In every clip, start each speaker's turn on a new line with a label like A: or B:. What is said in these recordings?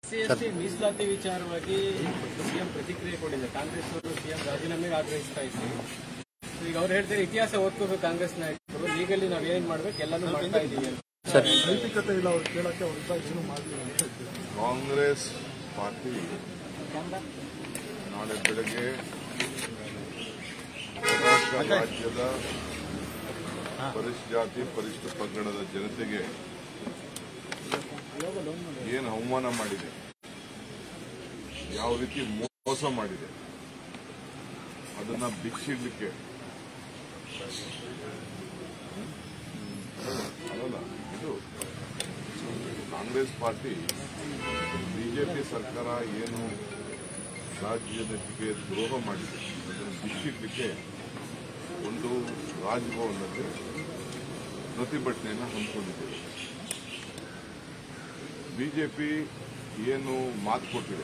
A: CST ಮೀಸಲಾತಿ ವಿಚಾರವಾಗಿ CM ಪ್ರತಿಕ್ರಿಯೆ ಕೊಟ್ಟಿದೆ ಕಾಂಗ್ರೆಸ್ ಅವರು ಸಿಎಂ ರಾಜೀನಾಮೆಗೆ ಆಗ್ರಹಿಸ್ತಾ ಇದ್ರು ಈಗ ಅವ್ರು ಹೇಳ್ತಾರೆ ಇತಿಹಾಸ ಓದ್ಕೋಬೇಕು ಕಾಂಗ್ರೆಸ್ ನಾಯಕರು ಲೀಗಲಿ ನಾವ್ ಏನ್ ಮಾಡ್ಬೇಕು ಎಲ್ಲಾನು ಮಾಡ್ತಾ ಇದೀವಿ ಅಂತ
B: ನೈತಿಕತೆ ಇಲ್ಲ ಅವ್ರು ಕೇಳಕ್ಕೆ ಅವ್ರ ಉಪಾಯನೂ ಮಾಡಲಿ ಅಂತ ಹೇಳ್ತೀವಿ.
C: ಕಾಂಗ್ರೆಸ್ ಪಾರ್ಟಿ ನಾಳೆ ಬೆಳಗ್ಗೆ ಕರ್ನಾಟಕ ರಾಜ್ಯದ ಪರಿಶಿಷ್ಟ ಜಾತಿ ಪರಿಶಿಷ್ಟ ಪಂಗಡದ ಜನತೆಗೆ ಏನು ಅವಮಾನ ಮಾಡಿದೆ ಯಾವ ರೀತಿ ಮೋಸ ಮಾಡಿದೆ ಅದನ್ನ ಬಿಚ್ಚಿಡ್ಲಿಕ್ಕೆ ಅಲ್ಲಲ್ಲ ಇದು ಕಾಂಗ್ರೆಸ್ ಪಾರ್ಟಿ ಬಿಜೆಪಿ ಸರ್ಕಾರ ಏನು ರಾಜ್ಯಕ್ಕೆ ದ್ರೋಹ ಮಾಡಿದೆ ಅದನ್ನು ಬಿಚ್ಚಿಡ್ಲಿಕ್ಕೆ ಒಂದು ರಾಜಭವನದಲ್ಲಿ ಪ್ರತಿಭಟನೆಯನ್ನು ಹಮ್ಮಿಕೊಂಡಿದ್ದೇವೆ ಬಿಜೆಪಿ ಏನು ಮಾತು ಕೊಟ್ಟಿದೆ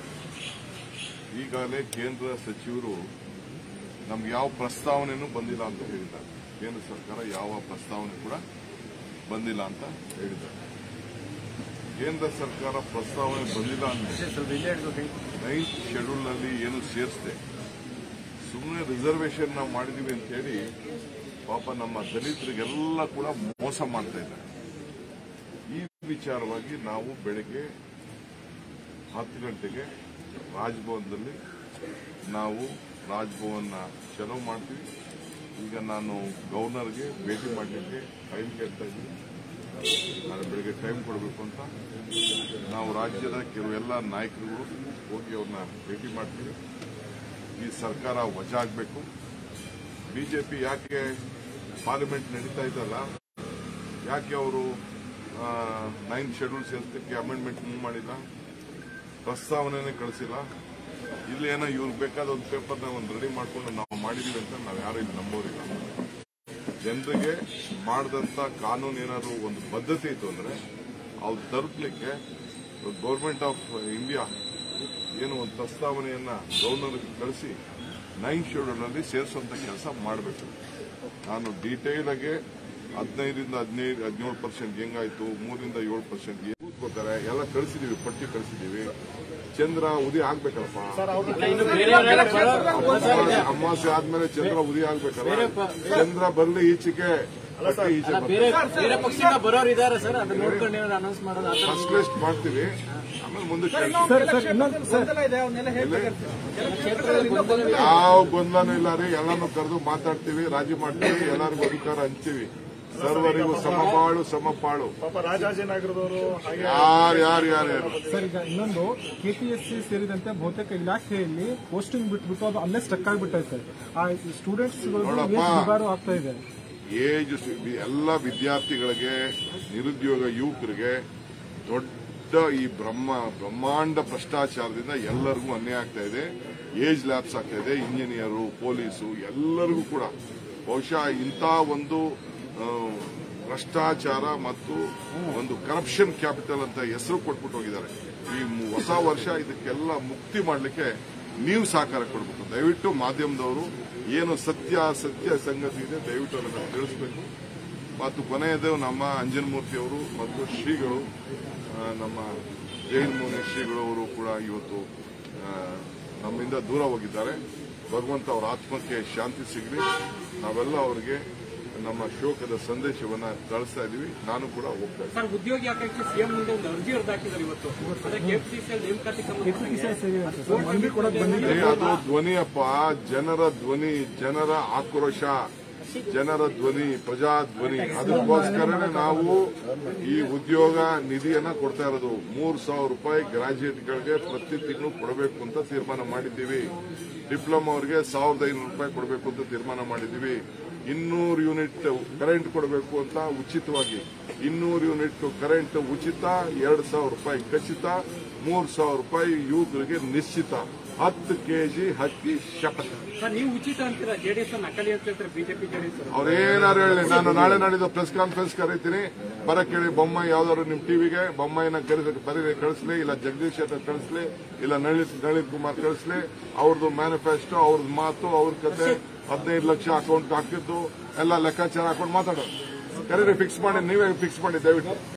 C: ಈಗಾಗಲೇ ಕೇಂದ್ರ ಸಚಿವರು ನಮ್ಗೆ ಯಾವ ಪ್ರಸ್ತಾವನೆನೂ ಬಂದಿಲ್ಲ ಅಂತ ಹೇಳಿದ್ದಾರೆ ಕೇಂದ್ರ ಸರ್ಕಾರ ಯಾವ ಪ್ರಸ್ತಾವನೆ ಕೂಡ ಬಂದಿಲ್ಲ ಅಂತ ಹೇಳಿದ್ದಾರೆ ಕೇಂದ್ರ ಸರ್ಕಾರ ಪ್ರಸ್ತಾವನೆ ಬಂದಿಲ್ಲ ಅಂದ್ರೆ ನೈನ್ತ್ ಶೆಡ್ಯೂಲ್ ನಲ್ಲಿ ಏನು ಸೇರಿಸಿದೆ ಸುಮ್ಮನೆ ರಿಸರ್ವೇಶನ್ ನಾವು ಮಾಡಿದೀವಿ ಅಂತ ಹೇಳಿ ಪಾಪ ನಮ್ಮ ದಲಿತರಿಗೆಲ್ಲ ಕೂಡ ಮೋಸ ಮಾಡ್ತಾ ಇದ್ದಾರೆ ಈ ವಿಚಾರವಾಗಿ ನಾವು ಬೆಳಗ್ಗೆ ಹತ್ತು ಗಂಟೆಗೆ ರಾಜ್ಭವನದಲ್ಲಿ ನಾವು ರಾಜ್ಭವನ್ನ ಚಲೋ ಮಾಡ್ತೀವಿ ಈಗ ನಾನು ಗವರ್ನರ್ಗೆ ಭೇಟಿ ಮಾಡಲಿಕ್ಕೆ ಟೈಮ್ ಕೇಳ್ತಾ ಇದ್ದೀನಿ ನಾಳೆ ಬೆಳಗ್ಗೆ ಟೈಮ್ ಕೊಡಬೇಕು ಅಂತ ನಾವು ರಾಜ್ಯದ ಕೆಲವೆಲ್ಲ ನಾಯಕರುಗಳು ಹೋಗಿ ಅವ್ರನ್ನ ಭೇಟಿ ಮಾಡ್ತೀವಿ ಈ ಸರ್ಕಾರ ವಜಾ ಆಗಬೇಕು ಬಿಜೆಪಿ ಯಾಕೆ ಪಾರ್ಲಿಮೆಂಟ್ ನಡೀತಾ ಇದ್ದಲ್ಲ ಯಾಕೆ ಅವರು ನೈನ್ತ್ ಶೆಡ್ಯೂಲ್ ಸೇರಿಸಲಿಕ್ಕೆ ಅಮೆಂಡ್ಮೆಂಟ್ ಮೂವ್ ಮಾಡಿಲ್ಲ ಪ್ರಸ್ತಾವನೆನೇ ಕಳಿಸಿಲ್ಲ ಇಲ್ಲಿ ಏನೋ ಇವ್ರಿಗೆ ಬೇಕಾದ ಒಂದು ಪೇಪರ್ನ ಒಂದು ರೆಡಿ ಮಾಡ್ಕೊಂಡು ನಾವು ಮಾಡಿದೀವಿ ಅಂತ ನಾವು ಯಾರು ಇಲ್ಲಿ ನಂಬೋರಿಲ್ಲ ಜನರಿಗೆ ಮಾಡಿದಂತ ಕಾನೂನು ಏನಾದ್ರು ಒಂದು ಬದ್ಧತೆ ಇತ್ತು ಅಂದ್ರೆ ಅವ್ರು ತಲುಪಲಿಕ್ಕೆ ಗೌರ್ಮೆಂಟ್ ಆಫ್ ಇಂಡಿಯಾ ಏನು ಒಂದು ಪ್ರಸ್ತಾವನೆಯನ್ನ ಗವರ್ನರ್ಗೆ ಕಳಿಸಿ ನೈನ್ ಶೆಡ್ಯೂಲ್ನಲ್ಲಿ ಸೇರಿಸುವಂತ ಕೆಲಸ ಮಾಡಬೇಕು ನಾನು ಡೀಟೇಲ್ ಆಗಿ ಹದಿನೈದರಿಂದ ಹದಿನೈದು ಹದಿನೇಳು ಪರ್ಸೆಂಟ್ ಹೆಂಗಾಯ್ತು ಮೂರಿಂದ ಏಳು ಪರ್ಸೆಂಟ್ ಕೂತ್ಕೋತಾರೆ ಎಲ್ಲ ಕಳಿಸಿದೀವಿ ಪಟ್ಟಿ ಕಳಿಸಿದೀವಿ ಚಂದ್ರ ಉದಯ ಆಗ್ಬೇಕಲ್ಲಪ್ಪ
A: ಇನ್ನು ಬೇರೆಯವರೆಲ್ಲ ಬರೋ-
C: ಅಮಾವಾಸ್ಯೆ ಆದ್ಮೇಲೆ ಚಂದ್ರ ಉದಯ ಆಗ್ಬೇಕಲ್ಲ ಚಂದ್ರ ಬರ್ಲಿ ಈಚೆಗೆ ಪಟ್ಟಿ ಈಚೆ
A: ಅಲ್ಲ, ಬೇರೆ ಬೇರೆ ಪಕ್ಷದಿಂದ ಬರೋರು ಇದಾರೆ ಸರ್ ಅದನ್ನ ನೋಡ್ಕೊಂಡು ಏನಾದ್ರು ಅನೌನ್ಸ್ ಮಾಡೋದು ಆ ಥರ
C: ಫಸ್ಟ್ ಲಿಸ್ಟ್ ಮಾಡ್ತೀವಿ ಆಮೇಲೆ ಮುಂದಕ್ಕೆ ಹೇಳ್ತೀವಿ.
B: ಸರ್ ಸರ್ ಇನ್ನೊಂದು ಸರ್
A: ಕ್ಷೇತ್ರದಲ್ಲಿ ಗೊಂದಲ
C: ಯಾವ ಗೊಂದಲನೂ ಇಲ್ಲ ರೀ ಎಲ್ಲಾನು ಕರೆದು ಮಾತಾಡ್ತೀವಿ ರಾಜಿ ಮಾಡ್ತೀವಿ ಎಲ್ಲರಿಗೂ ಅಧಿಕಾರ ಹಂಚ್ತೀವಿ ಸರ್ವರಿಗೂ ಸಮಪಾಳು ಸಮಪಾಳು
B: ಪಾಪ ರಾಜಾಜಿನಗರದವರು ಹಾಗೆ
C: ಯಾರು ಯಾರು ಯಾರು ಯಾರು
B: ಸರ್ ಈಗ ಇನ್ನೊಂದು ಕೆಪಿಎಸ್ಸಿ ಸೇರಿದಂತೆ ಬಹುತೇಕ ಇಲಾಖೆಯಲ್ಲಿ ಪೋಸ್ಟಿಂಗ್ ಬಿಟ್ಬಿಟ್ಟು ಅದು ಅಲ್ಲೇ ಸ್ಟಕ್ ಆಗಿಬಿಟ್ಟೈತೆ ಆ ಸ್ಟೂಡೆಂಟ್ಸ್
C: ನೋಡಪ್ಪ.
B: ದುಬಾರು ಆಗ್ತಾ ಇದೆ
C: ಏಜ್ ಎಲ್ಲ ವಿದ್ಯಾರ್ಥಿಗಳಿಗೆ ನಿರುದ್ಯೋಗ ಯುವಕರಿಗೆ ದೊಡ್ಡ ಈ ಬ್ರಹ್ಮ ಬ್ರಹ್ಮಾಂಡ ಭ್ರಷ್ಟಾಚಾರದಿಂದ ಎಲ್ಲರಿಗೂ ಅನ್ಯಾಯ ಆಗ್ತಾ ಇದೆ ಏಜ್ ಲ್ಯಾಬ್ಸ್ ಆಗ್ತಾ ಇದೆ ಇಂಜಿನಿಯರು ಪೊಲೀಸು ಎಲ್ಲರಿಗೂ ಕೂಡ ಬಹುಶಃ ಇಂಥ ಒಂದು ಆ, ಭ್ರಷ್ಟಾಚಾರ ಮತ್ತು ಒಂದು ಕರಪ್ಷನ್ ಕ್ಯಾಪಿಟಲ್ ಅಂತ ಹೆಸರು ಕೊಟ್ಬಿಟ್ಟು ಹೋಗಿದ್ದಾರೆ ಈ ಮು- ಹೊಸ ವರ್ಷ ಇದಕ್ಕೆಲ್ಲ ಮುಕ್ತಿ ಮಾಡಲಿಕ್ಕೆ ನೀವು ಸಹಕಾರ ಕೊಡಬೇಕು ದಯವಿಟ್ಟು ಮಾಧ್ಯಮದವರು ಏನು ಸತ್ಯ ಸತ್ಯ ಸಂಗತಿ ಇದೆ ದಯವಿಟ್ಟು ಅದನ್ನು ತಿಳಿಸಬೇಕು ಮತ್ತು ಕೊನೆಯದು ನಮ್ಮ ಅಂಜನಮೂರ್ತಿ ಅವರು ಮತ್ತು ಶ್ರೀಗಳು ಆ, ನಮ್ಮ ಜೈನ್ ಮುನಿ ಶ್ರೀಗಳು ಅವರು ಕೂಡ ಇವತ್ತು ಆ, ನಮ್ಮಿಂದ ದೂರ ಹೋಗಿದ್ದಾರೆ ಭಗವಂತ ಅವರ ಆತ್ಮಕ್ಕೆ ಶಾಂತಿ ಸಿಗಲಿ ನಾವೆಲ್ಲ ಅವರಿಗೆ ನಮ್ಮ ಶೋಕದ ಸಂದೇಶವನ್ನ ಕಳಿಸ್ತಾ ಇದೀವಿ ನಾನು ಕೂಡ ಹೋಗ್ತಾ ಇದ್ದೀನಿ
A: ಸರ್ ಉದ್ಯೋಗಿ ಆಕಾಂಕ್ಷಿ ಸಿಎಂ ಮುಂದೆ ಒಂದು ಅರ್ಜಿ ಹೊರದಾಕಿದ್ದಾರೆ ಇವತ್ತು ಅದೇ ಕೆಪಿಸಿಸಿಎಲ್ ನೇಮಕಾತಿ
B: ಕೆಪಿಸಿಸಿ ಸೇರಿದಂತೆ ಸರ್ ಮಂದಿ ಕೊಡಕ್ ಬಂದಿದೆ
C: ಏ, ಅದು ಧ್ವನಿಯಪ್ಪ ಜನರ ಧ್ವನಿ ಜನರ ಆಕ್ರೋಶ ಜನರ ಧ್ವನಿ ಪ್ರಜಾ ಧ್ವನಿ ಅದಕ್ಕೋಸ್ಕರನೇ ನಾವು ಈ ಉದ್ಯೋಗ ನಿಧಿಯನ್ನ ಕೊಡ್ತಾ ಇರೋದು ಮೂರ್ ಸಾವಿರ ರೂಪಾಯಿ ಗ್ರಾಜುಯೇಟ್ಗಳಿಗೆ ಪ್ರತಿ ತಿಂಗಳು ಕೊಡಬೇಕು ಅಂತ ತೀರ್ಮಾನ ಮಾಡಿದ್ದೀವಿ ಡಿಪ್ಲೊಮಾ ಅವರಿಗೆ ಸಾವಿರದ ಐನೂರು ರೂಪಾಯಿ ಕೊಡಬೇಕು ಅಂತ ತೀರ್ಮಾನ ಮಾಡಿದ್ದೀವಿ ಇನ್ನೂರು ಯೂನಿಟ್ ಕರೆಂಟ್ ಕೊಡಬೇಕು ಅಂತ ಉಚಿತವಾಗಿ ಇನ್ನೂರು ಯೂನಿಟ್ ಕರೆಂಟ್ ಉಚಿತ ಎರಡು ಸಾವಿರ ರೂಪಾಯಿ ಖಚಿತ ಮೂರ್ ಸಾವಿರ ರೂಪಾಯಿ ಯುವಕರಿಗೆ ನಿಶ್ಚಿತ ಹತ್ತು ಕೆಜಿ ಹಕ್ಕಿ ಶಪಥ
A: ಸರ್ ನೀವು ಉಚಿತ ಅಂತೀರಾ ಜೆಡಿಎಸ್ ನಕಲಿ ಅಂತ ಹೇಳ್ತಾರೆ ಬಿಜೆಪಿ ಜೆಡಿಎಸ್
C: ಅವ್ರೇನಾರು ಹೇಳಿ ನಾನು ನಾಳೆ ನಾಡಿದ್ದು ಪ್ರೆಸ್ ಕಾನ್ಫರೆನ್ಸ್ ಕರೀತೀನಿ ಬರಕ್ ಹೇಳಿ ಬೊಮ್ಮಾಯಿ ಯಾವ್ದಾದ್ರು ನಿಮ್ ಟಿವಿಗೆ ಬೊಮ್ಮಾಯಿನ ಕರೆಸಿ ಬರೀ ಕಳಿಸ್ಲಿ ಇಲ್ಲ ಜಗದೀಶ್ ಶೆಟ್ಟರ್ ಕಳಿಸ್ಲಿ ಇಲ್ಲ ನಳಿತ್ ನಳಿತ್ ಕುಮಾರ್ ಕಳಿಸ್ಲಿ ಅವ್ರದ್ದು ಮ್ಯಾನಿಫೆಸ್ಟೋ ಅವ್ರದ್ದು ಮಾತು ಅವ್ರ ಕತೆ ಹದಿನೈದು ಲಕ್ಷ ಅಕೌಂಟ್ ಹಾಕಿದ್ದು ಎಲ್ಲ ಲೆಕ್ಕಾಚಾರ ಹಾಕೊಂಡು ಮಾತಾಡೋದು ಕರೀರಿ ಫಿಕ್ಸ್ ಮಾಡಿ ನೀವೇ ಫಿಕ್ಸ್ ಮಾಡಿ ದಯವಿಟ್ಟು